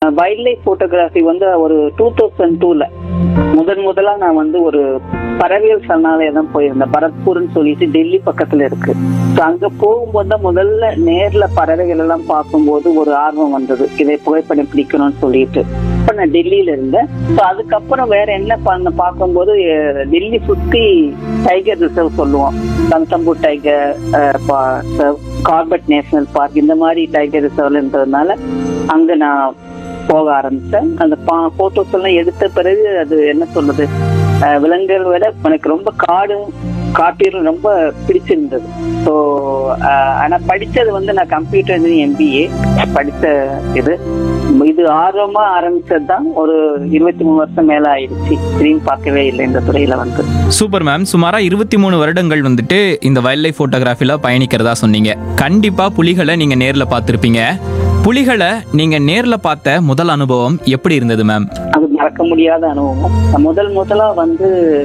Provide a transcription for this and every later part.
wild life photography வந்து ஒரு two thousand டூல முதன் முதலா நான் வந்து ஒரு பறவைகள் சரணாலயம் தான் போயிருந்தேன் பரத்பூர்னு சொல்லிட்டு டெல்லி பக்கத்துல இருக்கு ஸோ அங்க போகும்போது தான் முதல்ல நேர்ல பறவைகள் எல்லாம் பார்க்கும்போது ஒரு ஆர்வம் வந்தது இதை புகைப்படம் பிடிக்கணும்னு சொல்லிட்டு இப்ப நான் டெல்லியில இருந்தேன் ஸோ அதுக்கப்புறம் வேற என்ன பண்ண பார்க்கும்போது அஹ், டெல்லி சுத்தி டைகர் ரிசர்வ் சொல்லுவோம் Ranthambore tiger Corbett national park இந்த மாதிரி டைகர் ரிசர்வ்ல இருந்ததுனால அங்க நான் போக ஆரம்பிச்சேன் அந்த போட்டோஸ் எல்லாம் எடுத்த பிறகு அது என்ன சொல்றது அஹ், விலங்குகள் விட எனக்கு ரொம்ப காடும் காட்டிலும் ரொம்ப பிடிச்சிருந்தது ஸோ ஆனா படிச்சது வந்து நான் கம்ப்யூட்டர் இன்ஜினியரிங் எம்பிஏ படித்த இது இது ஆர்வமா ஆரம்பிச்சது தான் ஒரு இருபத்தி மூணு வருஷம் மேல ஆயிடுச்சு திரும்பி பார்க்கவே இல்லை இந்த துறையில வந்து சூப்பர் மேம் சுமாரா இருபத்தி மூணு வருடங்கள் வந்துட்டு இந்த வைல்ட் லைஃப் போட்டோகிராஃபில பயணிக்கிறதா சொன்னீங்க கண்டிப்பா புலிகளை நீங்க நேர்ல பார்த்திருப்பீங்க புலிகளை நீங்க நேர்ல பார்த்த முதல் அனுபவம் எப்படி இருந்தது மேம் அது மறக்க முடியாத அனுபவம் நான் முதல் முதலா வந்து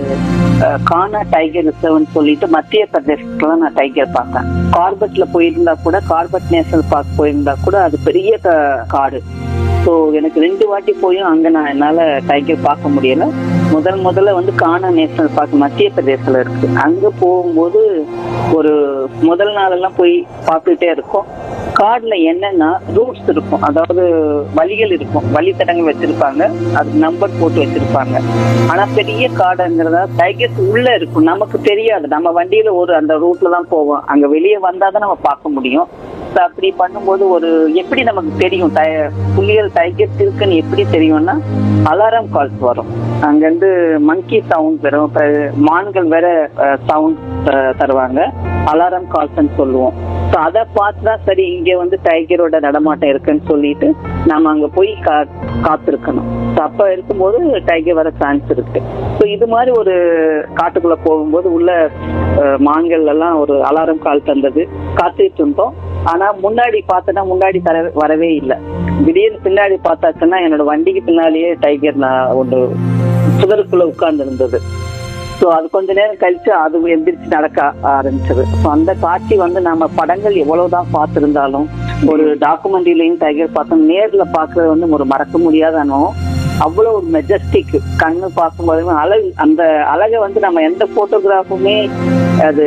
அஹ், கானா டைகர் ரிசர்வ்னு சொல்லிட்டு மத்திய பிரதேசத்துல நான் டைகர் பார்த்தேன் கார்பெட்ல போயிருந்தா கூட கார்பெட் நேஷனல் பார்க் போயிருந்தா கூட அது பெரிய க- காடு ஸோ எனக்கு ரெண்டு வாட்டி போயும் அங்க நான் என்னால டைகர் பார்க்க முடியல முதல் முதல்ல வந்து கானா நேஷனல் பார்க் மத்திய பிரதேசத்துல இருக்கு அங்க போகும்போது ஒரு முதல் நாளெல்லாம் போய் பார்த்துட்டே இருக்கோம் கார்டுல என்னன்னா ரூட்ஸ் இருக்கும் அதாவது வழிகள் இருக்கும் வழித்தடங்கள் வச்சிருப்பாங்க அது நம்பர் போட்டு வச்சிருப்பாங்க ஆனா பெரிய காடுங்கிறதா டைகர்ஸ் உள்ள இருக்கும் நமக்கு தெரியாது நம்ம வண்டியில ஒரு அந்த ரூட்ல தான் போவோம் அங்க வெளியே வந்தாதான் நம்ம பார்க்க முடியும் So அப்படி பண்ணும்போது ஒரு எப்படி நமக்கு தெரியும் டை- புலிகள் டைகர்ஸ் இருக்குன்னு எப்படி தெரியும்னா அலாரம் கால்ஸ் வரும் அங்கிருந்து மங்கி சவுண்ட் வரும் அப்புறம் மான்கள் வேற சவுண்ட் தருவாங்க அலாரம் கால்ஸ்ன்னு சொல்லுவோம் ஸோ அதை பார்த்து தான் சரி இங்க வந்து டைகரோட நடமாட்டம் இருக்குன்னு சொல்லிட்டு நம்ம அங்க போய் கா காத்திருக்கணும் ஸோ அப்ப இருக்கும்போது டைகர் வர சான்ஸ் இருக்கு ஸோ இது மாதிரி ஒரு காட்டுக்குள்ள போகும்போது உள்ள அஹ், மான்கள் எல்லாம் ஒரு அலாரம் கால் தந்தது காத்துட்டு இருந்தோம் ஆனா முன்னாடி பார்த்தனா முன்னாடி தர வரவே இல்லை திடீர்னு பின்னாடி பார்த்தாச்சுன்னா என்னோட வண்டிக்கு பின்னாலேயே டைகர் நான் ஒன்று சுதருக்குள்ள உட்கார்ந்து இருந்தது ஸோ அது கொஞ்ச நேரம் கழிச்சு அது எந்திரிச்சு நடக்க ஆரம்பிச்சது ஸோ அந்த காட்சி வந்து நம்ம படங்கள் எவ்வளவுதான் பார்த்திருந்தாலும் ஒரு டாக்குமெண்ட்ரிலையும் டைகர் பார்த்தோம் நேர்ல பார்க்கறது வந்து ஒரு மறக்க முடியாத அனுபவம் அவ்வளவு ஒரு மெஜஸ்டிக் கண்ணு பார்க்கும்போது அழகு அந்த அழகை வந்து நம்ம எந்த போட்டோகிராஃபுமே அது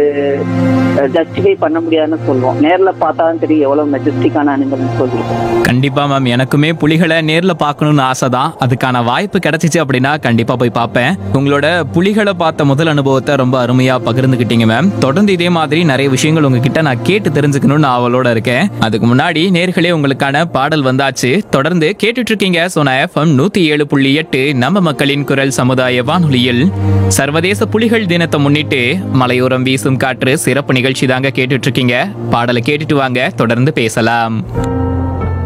ஜஸ்டிஃபை பண்ண முடியாதுன்னு சொல்லுவோம் நேர்ல பார்த்தாதான் தெரியும் எவ்வளவு மெஜஸ்டிக்கான அனிமல்னு சொல்லி கண்டிப்பா மேம் எனக்குமே புலிகளை நேர்ல பார்க்கணும்னு ஆசை தான் அதுக்கான வாய்ப்பு கிடைச்சிச்சு அப்படின்னா கண்டிப்பா போய் பார்ப்பேன் உங்களோட புலிகளை பார்த்த முதல் அனுபவத்தை ரொம்ப அருமையா பகிர்ந்துக்கிட்டீங்க மேம் தொடர்ந்து இதே மாதிரி நிறைய விஷயங்கள் உங்ககிட்ட நான் கேட்டு தெரிஞ்சுக்கணும்னு ஆவலோட இருக்கேன் அதுக்கு முன்னாடி நேர்களே உங்களுக்கான பாடல் வந்தாச்சு தொடர்ந்து கேட்டுட்டு இருக்கீங்க சோனா எஃப்எம் நூத்தி ஏழு புள்ளி எட்டு நம்ம மக்களின் குரல் சமுதாய வானொலியில் சர்வதேச புலிகள் தினத்தை முன்னிட்டு மலையோரம் வீசும் காற்று சிறப்பு நிகழ்ச்சி தாங்க கேட்டுட்டு இருக்கீங்க பாடலை கேட்டுட்டு வாங்க தொடர்ந்து பேசலாம்